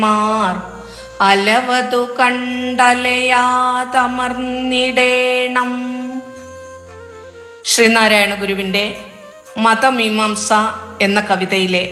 മാർ അലവതു കണ്ടലയാതമർന്നിടേണം ശ്രീനാരായണ ഗുരുവിന്റെ മതമീമാംസ എന്ന കവിതയിലെ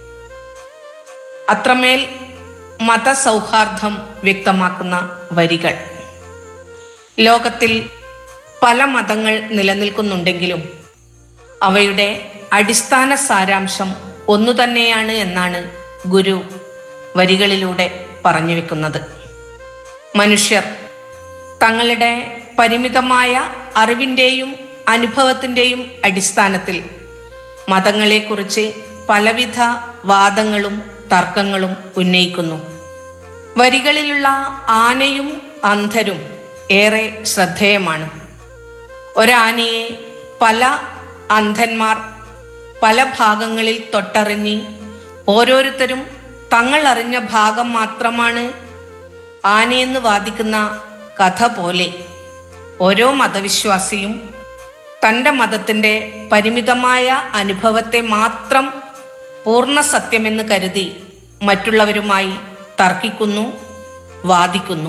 അത്രമേൽ മതസൗഹാർദ്ദം വ്യക്തമാക്കുന്ന വരികൾ ലോകത്തിൽ പല മതങ്ങൾ നിലനിൽക്കുന്നുണ്ടെങ്കിലും അവയുടെ അടിസ്ഥാന സാരാംശം ഒന്നു തന്നെയാണ് എന്നാണ് ഗുരു വരികളിലൂടെ പറഞ്ഞു വെക്കുന്നത് മനുഷ്യർ തങ്ങളുടെ പരിമിതമായ അറിവിൻ്റെയും അനുഭവത്തിൻ്റെയും അടിസ്ഥാനത്തിൽ മതങ്ങളെക്കുറിച്ച് പലവിധ വാദങ്ങളും തർക്കങ്ങളും ഉന്നയിക്കുന്നു വരികളിലുള്ള ആനയും അന്ധരും ഏറെ ശ്രദ്ധേയമാണ് ഒരാനയെ പല അന്ധന്മാർ പല ഭാഗങ്ങളിൽ തൊട്ടറിഞ്ഞ് ഓരോരുത്തരും തങ്ങൾ അറിഞ്ഞ ഭാഗം മാത്രമാണ് ആനയെന്ന് വാദിക്കുന്ന കഥ പോലെ ഓരോ മതവിശ്വാസിയും തൻ്റെ മതത്തിൻ്റെ പരിമിതമായ അനുഭവത്തെ മാത്രം പൂർണ്ണ സത്യമെന്ന് കരുതി മറ്റുള്ളവരുമായി തർക്കിക്കുന്നു വാദിക്കുന്നു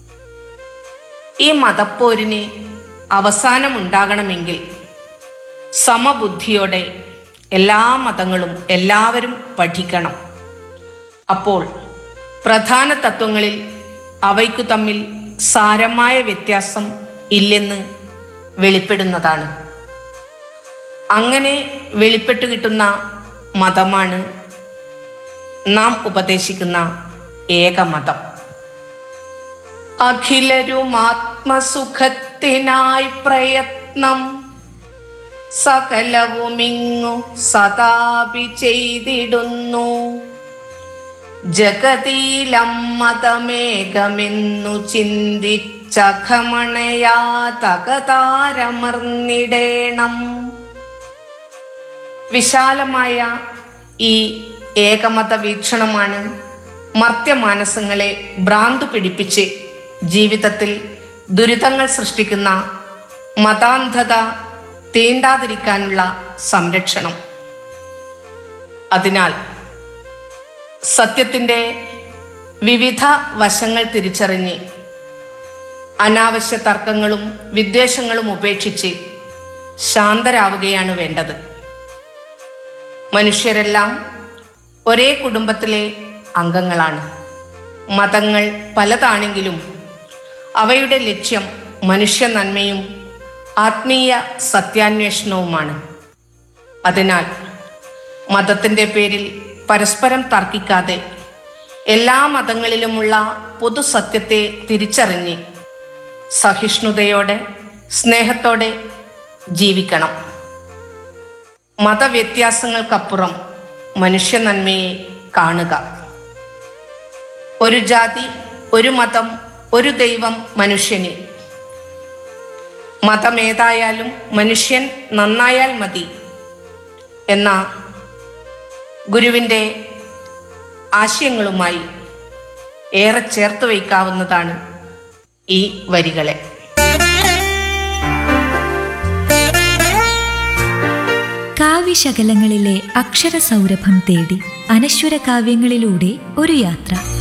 ഈ മതപ്പോരിന് അവസാനമുണ്ടാകണമെങ്കിൽ സമബുദ്ധിയോടെ എല്ലാ മതങ്ങളും എല്ലാവരും പഠിക്കണം അപ്പോൾ പ്രധാന തത്വങ്ങളിൽ അവയ്ക്കു തമ്മിൽ സാരമായ വ്യത്യാസം ഇല്ലെന്ന് വെളിപ്പെടുന്നതാണ് അങ്ങനെ വെളിപ്പെട്ടു കിട്ടുന്ന മതമാണ് നാം ഉപദേശിക്കുന്ന ഏകമതം അഖിലരും ആത്മസുഖത്തിനായി പ്രയത്നം സകലവുമിങ്ങു സദാപി ചെയ്തിടുന്നു ജഗതീലമ്മതമേകമെന്നു ചിന്തിച്ചഖമണയാ തകതാരമർന്നിടേണം വിശാലമായ ഈ ഏകമത വീക്ഷണമാണ് മർത്യമാനസങ്ങളെ ഭ്രാന്തു പിടിപ്പിച്ച് ജീവിതത്തിൽ ദുരിതങ്ങൾ സൃഷ്ടിക്കുന്ന മതാന്ധത തീണ്ടാതിരിക്കാനുള്ള സംരക്ഷണം അതിനാൽ സത്യത്തിൻ്റെ വിവിധ വശങ്ങൾ തിരിച്ചറിഞ്ഞ് അനാവശ്യ തർക്കങ്ങളും വിദ്വേഷങ്ങളും ഉപേക്ഷിച്ച് ശാന്തരാവുകയാണ് വേണ്ടത് മനുഷ്യരെല്ലാം ഒരേ കുടുംബത്തിലെ അംഗങ്ങളാണ് മതങ്ങൾ പലതാണെങ്കിലും അവയുടെ ലക്ഷ്യം മനുഷ്യ നന്മയും ആത്മീയ സത്യാന്വേഷണവുമാണ് അതിനാൽ മതത്തിൻ്റെ പേരിൽ പരസ്പരം തർക്കിക്കാതെ എല്ലാ മതങ്ങളിലുമുള്ള പൊതുസത്യത്തെ തിരിച്ചറിഞ്ഞ് സഹിഷ്ണുതയോടെ സ്നേഹത്തോടെ ജീവിക്കണം മതവ്യത്യാസങ്ങൾക്കപ്പുറം മനുഷ്യ നന്മയെ കാണുക ഒരു ജാതി ഒരു മതം ഒരു ദൈവം മനുഷ്യന് മതമേതായാലും മനുഷ്യൻ നന്നായാൽ മതി എന്ന ഗുരുവിൻ്റെ ആശയങ്ങളുമായി ഏറെ ചേർത്ത് വയ്ക്കാവുന്നതാണ് ഈ വരികളെ കാവ്യശകലങ്ങളിലെ അക്ഷരസൗരഭം തേടി അനശ്വര കാവ്യങ്ങളിലൂടെ ഒരു യാത്ര